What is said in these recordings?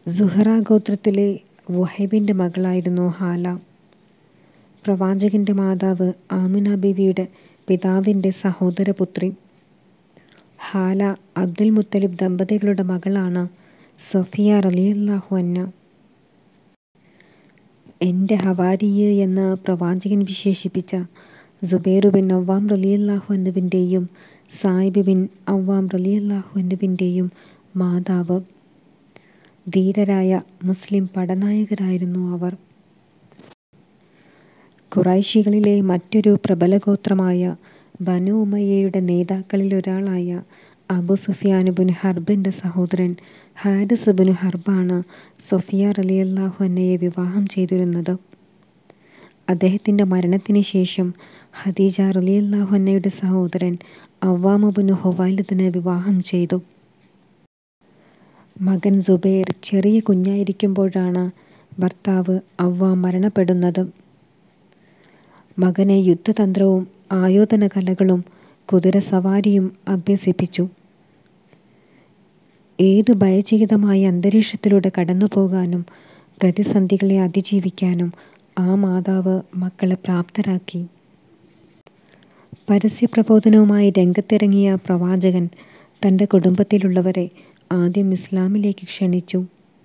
സുഹറ ഗോത്രത്തിലെ വുഹൈബിന്റെ മകളായിരുന്നു ഹാല. പ്രവാചകന്റെ മാതാവ് ആമിന ബീവിയുടെ പിതാവിന്റെ സഹോദരപുത്രി. ഹാല അബ്ദുൽ മുത്തലിബ് ദമ്പതികളുടെ മകളാണ് സൊഫിയ റളിയല്ലാഹു അൻഹ. എന്റെ ഹവാരിയ് എന്ന് പ്രവാചകൻ വിശേഷിപ്പിച്ച സുബൈർ ബിൻ അവ്വാം റളിയല്ലാഹു അൻഹുവിന്റെയും സായിബ് ബിൻ അവ്വാം റളിയല്ലാഹു അൻഹുവിന്റെയും മാതാവ്. ധീരരായ മുസ്ലിം പടനായകരായിരുന്നു അവർ. ഖുറൈശികളിലെ മറ്റൊരു പ്രബലഗോത്രമായ ബനൂ ഉമയ്യയുടെ നേതാക്കളിലൊരാളായ അബൂ സുഫ്യാൻ ബിനു ഹർബിന്റെ സഹോദരൻ ഹാരിസ് ബിനു ഹർബാണ് സൊഫിയ റളിയല്ലാഹു അൻഹയെ വിവാഹം ചെയ്തിരുന്നത്. അദ്ദേഹത്തിന്റെ മരണത്തിന് ശേഷം ഖദീജ റളിയല്ലാഹു അൻഹയുടെ സഹോദരൻ അവ്വാം ബിനു ഖുവൈലിദിനെ വിവാഹം ചെയ്തു. മകൻ സുബൈർ ചെറിയ കുഞ്ഞായിരിക്കുമ്പോഴാണ് ഭർത്താവ് അവ്വാം മരണപ്പെടുന്നത്. മകനെ യുദ്ധതന്ത്രവും ആയോധനകലകളും കുതിരസവാരിയും അഭ്യസിപ്പിച്ചു. ഏതു ഭയചകിതമായ അന്തരീക്ഷത്തിലൂടെ കടന്നുപോകാനും പ്രതിസന്ധികളെ അതിജീവിക്കാനും ആ മാതാവ് മക്കളെ പ്രാപ്തരാക്കി. പരസ്യപ്രബോധനവുമായി രംഗത്തിറങ്ങിയ പ്രവാചകൻ തന്റെ കുടുംബത്തിലുള്ളവരെ ആദ്യം ഇസ്ലാമിലേക്ക് ക്ഷണിച്ചു.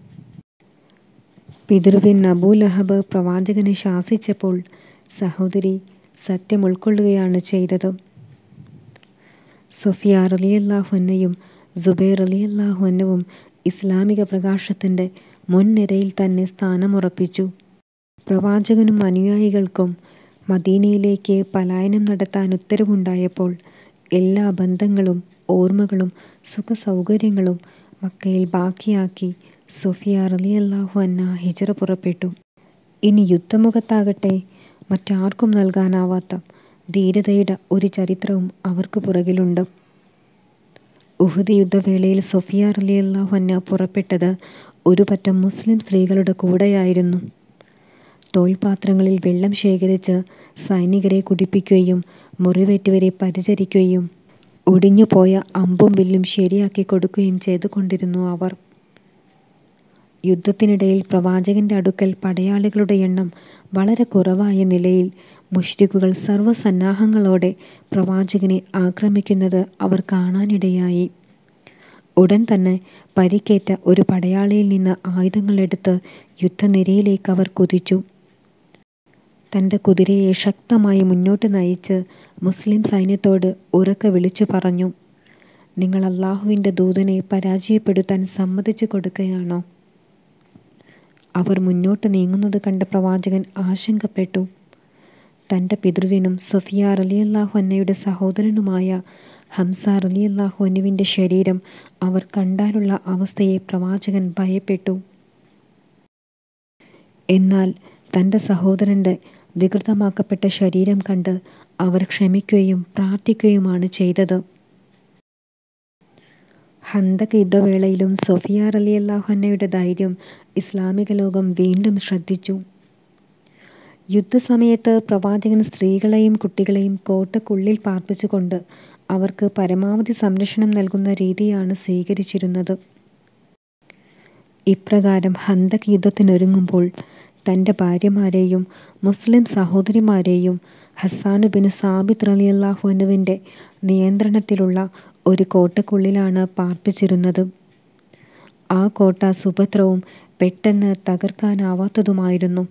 പിതൃവ്യൻ അബൂലഹബ് പ്രവാചകനെ ശാസിച്ചപ്പോൾ സഹോദരി സത്യം ഉൾക്കൊള്ളുകയാണ് ചെയ്തത്. സൊഫിയ റളിയല്ലാഹു അൻഹയും സുബൈർ റളിയല്ലാഹു അൻഹുവും ഇസ്ലാമിക പ്രകാശത്തിന്റെ മുൻനിരയിൽ തന്നെ സ്ഥാനമുറപ്പിച്ചു. പ്രവാചകനും അനുയായികൾക്കും മദീനയിലേക്ക് പലായനം നടത്താൻ ഉത്തരവുണ്ടായപ്പോൾ എല്ലാ ബന്ധങ്ങളും ഓർമ്മകളും സുഖസൗകര്യങ്ങളും മക്കയിൽ ബാക്കിയാക്കി സൊഫിയ റളിയല്ലാഹു അൻഹ ഹിജ്റ പുറപ്പെട്ടു. ഇനി യുദ്ധമുഖത്താകട്ടെ മറ്റാർക്കും നൽകാനാവാത്ത ധീരതയുടെ ഒരു ചരിത്രവും അവർക്ക് പുറകിലുണ്ട്. ഉഹുദ് യുദ്ധവേളയിൽ സൊഫിയ റളിയല്ലാഹു അൻഹ പുറപ്പെട്ടത് ഒരു പറ്റം മുസ്ലിം സ്ത്രീകളുടെ കൂടെയായിരുന്നു. തോൽപാത്രങ്ങളിൽ വെള്ളം ശേഖരിച്ച് സൈനികരെ കുടിപ്പിക്കുകയും മുറിവേറ്റവരെ പരിചരിക്കുകയും ഒടിഞ്ഞുപോയ അമ്പും വില്ലും ശരിയാക്കിക്കൊടുക്കുകയും ചെയ്തുകൊണ്ടിരുന്നു അവർ. യുദ്ധത്തിനിടയിൽ പ്രവാചകന്റെ അടുക്കൽ പടയാളികളുടെ എണ്ണം വളരെ കുറവായ നിലയിൽ മുശ്രിക്കുകൾ സർവസന്നാഹങ്ങളോടെ പ്രവാചകനെ ആക്രമിക്കുന്നത് അവർ കാണാനിടയായി. ഉടൻ തന്നെ പരിക്കേറ്റ ഒരു പടയാളിയിൽ നിന്ന് ആയുധങ്ങൾ എടുത്ത് യുദ്ധനിരയിലേക്ക് അവർ കുതിച്ചു. തന്റെ കുതിരയെ ശക്തമായി മുന്നോട്ട് നയിച്ച് മുസ്ലിം സൈന്യത്തോട് ഉറക്കെ വിളിച്ചു പറഞ്ഞു നിങ്ങൾ അല്ലാഹുവിന്റെ ദൂതനെ പരാജയപ്പെടുത്താൻ സമ്മതിച്ചു കൊടുക്കയാണോ? അവർ മുന്നോട്ട് നീങ്ങുന്നത് കണ്ട പ്രവാചകൻ ആശങ്കപ്പെട്ടു. തന്റെ പിതൃവ്യനും സൊഫിയ റളിയല്ലാഹു അൻഹയുടെ സഹോദരനുമായ ഹംസ റളിയല്ലാഹു അൻഹുവിന്റെ ശരീരം അവർ കണ്ടാലുള്ള അവസ്ഥയെ പ്രവാചകൻ ഭയപ്പെട്ടു. എന്നാൽ തന്റെ സഹോദരന്റെ വികൃതമാക്കപ്പെട്ട ശരീരം കണ്ട് അവർ ക്ഷമിക്കുകയും പ്രാർത്ഥിക്കുകയുമാണ് ചെയ്തത്. ഖന്തക് യുദ്ധവേളയിലും സൊഫിയ റളിയല്ലാഹു അൻഹയുടെ ധൈര്യം ഇസ്ലാമിക ലോകം വീണ്ടും ശ്രദ്ധിച്ചു. യുദ്ധസമയത്ത് പ്രവാചകൻ സ്ത്രീകളെയും കുട്ടികളെയും കോട്ടയ്ക്കുള്ളിൽ പാർപ്പിച്ചുകൊണ്ട് അവർക്ക് പരമാവധി സംരക്ഷണം നൽകുന്ന രീതിയാണ് സ്വീകരിച്ചിരുന്നത്. ഇപ്രകാരം ഖന്തക് യുദ്ധത്തിനൊരുങ്ങുമ്പോൾ തന്റെ ഭാര്യമാരെയും മുസ്ലിം സഹോദരിമാരെയും ഹസ്സാൻ ബിനു സാബിത് റളിയല്ലാഹു അൻഹുവിന്റെ നിയന്ത്രണത്തിലുള്ള ഒരു കോട്ടയ്ക്കുള്ളിലാണ് പാർപ്പിച്ചിരുന്നത്. ആ കോട്ട സുഭദ്രവും പെട്ടെന്ന് തകർക്കാനാവാത്തതുമായിരുന്നു.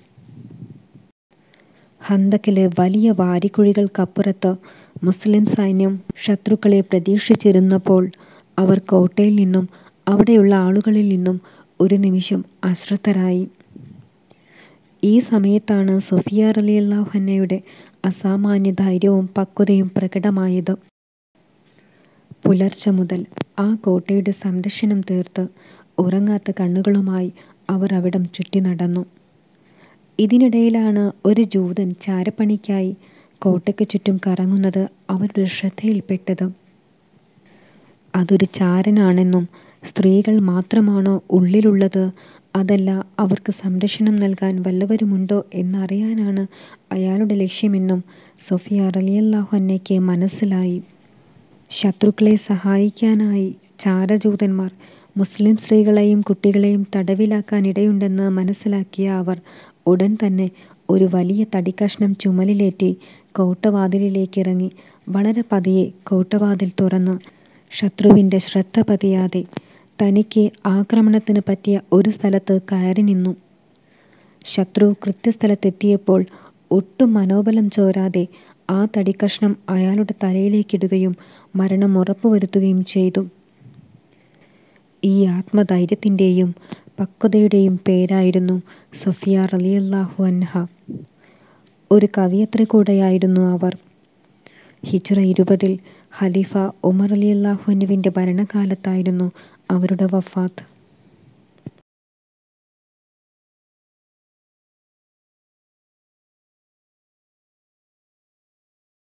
ഖന്തകിലെ വലിയ വാരിക്കുഴികൾക്കപ്പുറത്ത് മുസ്ലിം സൈന്യം ശത്രുക്കളെ പ്രതീക്ഷിച്ചിരുന്നപ്പോൾ അവർ കോട്ടയിൽ നിന്നും അവിടെയുള്ള ആളുകളിൽ നിന്നും ഒരു നിമിഷം അശ്രദ്ധരായി. ഈ സമയത്താണ് സൊഫിയ റളിയല്ലാഹു അൻഹയുടെ അസാമാന്യ ധൈര്യവും പക്വതയും പ്രകടമായത്. പുലർച്ചെ മുതൽ ആ കോട്ടയുടെ സംരക്ഷണം തീർത്ത് ഉറങ്ങാത്ത കണ്ണുകളുമായി അവർ അവിടം ചുറ്റിനടന്നു. ഇതിനിടയിലാണ് ഒരു ജൂതൻ ചാരപ്പണിക്കായി കോട്ടയ്ക്ക് ചുറ്റും കറങ്ങുന്നത് അവരുടെ ശ്രദ്ധയിൽപ്പെട്ടത്. അതൊരു ചാരനാണെന്നും സ്ത്രീകൾ മാത്രമാണോ ഉള്ളിലുള്ളത് അതല്ല അവർക്ക് സംരക്ഷണം നൽകാൻ വല്ലവരുമുണ്ടോ എന്നറിയാനാണ് അയാളുടെ ലക്ഷ്യമെന്നും സൊഫിയ റളിയല്ലാഹു അൻഹയ്ക്ക് മനസ്സിലായി. ശത്രുക്കളെ സഹായിക്കാനായി ചാരജൂതന്മാർ മുസ്ലിം സ്ത്രീകളെയും കുട്ടികളെയും തടവിലാക്കാനിടയുണ്ടെന്ന് മനസ്സിലാക്കിയ അവർ ഉടൻ തന്നെ ഒരു വലിയ തടിക്കഷ്ണം ചുമലിലേറ്റി കോട്ടവാതിലിലേക്കിറങ്ങി. വളരെ പതിയെ കോട്ടവാതിൽ തുറന്ന് ശത്രുവിന്റെ ശ്രദ്ധ പതിയാതെ തനിക്ക് ആക്രമണത്തിന് പറ്റിയ ഒരു സ്ഥലത്ത് കയറിനിന്നു. ശത്രു കൃത്യസ്ഥലത്തെത്തിയപ്പോൾ ഒട്ടും മനോബലം ചോരാതെ ആ തടിക്കഷ്ണം അയാളുടെ തലയിലേക്കിടുകയും മരണം ഉറപ്പുവരുത്തുകയും ചെയ്തു. ഈ ആത്മധൈര്യത്തിന്റെയും പക്വതയുടെയും പേരായിരുന്നു സഫിയ റളിയല്ലാഹു അൻഹ. ഒരു കവയിത്രി കൂടെയായിരുന്നു അവർ. ഹിജ്റ ഇരുപതിൽ ഖലീഫ ഉമർ റളിയല്ലാഹു അൻഹുവിന്റെ ഭരണകാലത്തായിരുന്നു അവരുടെ വഫാത്ത്.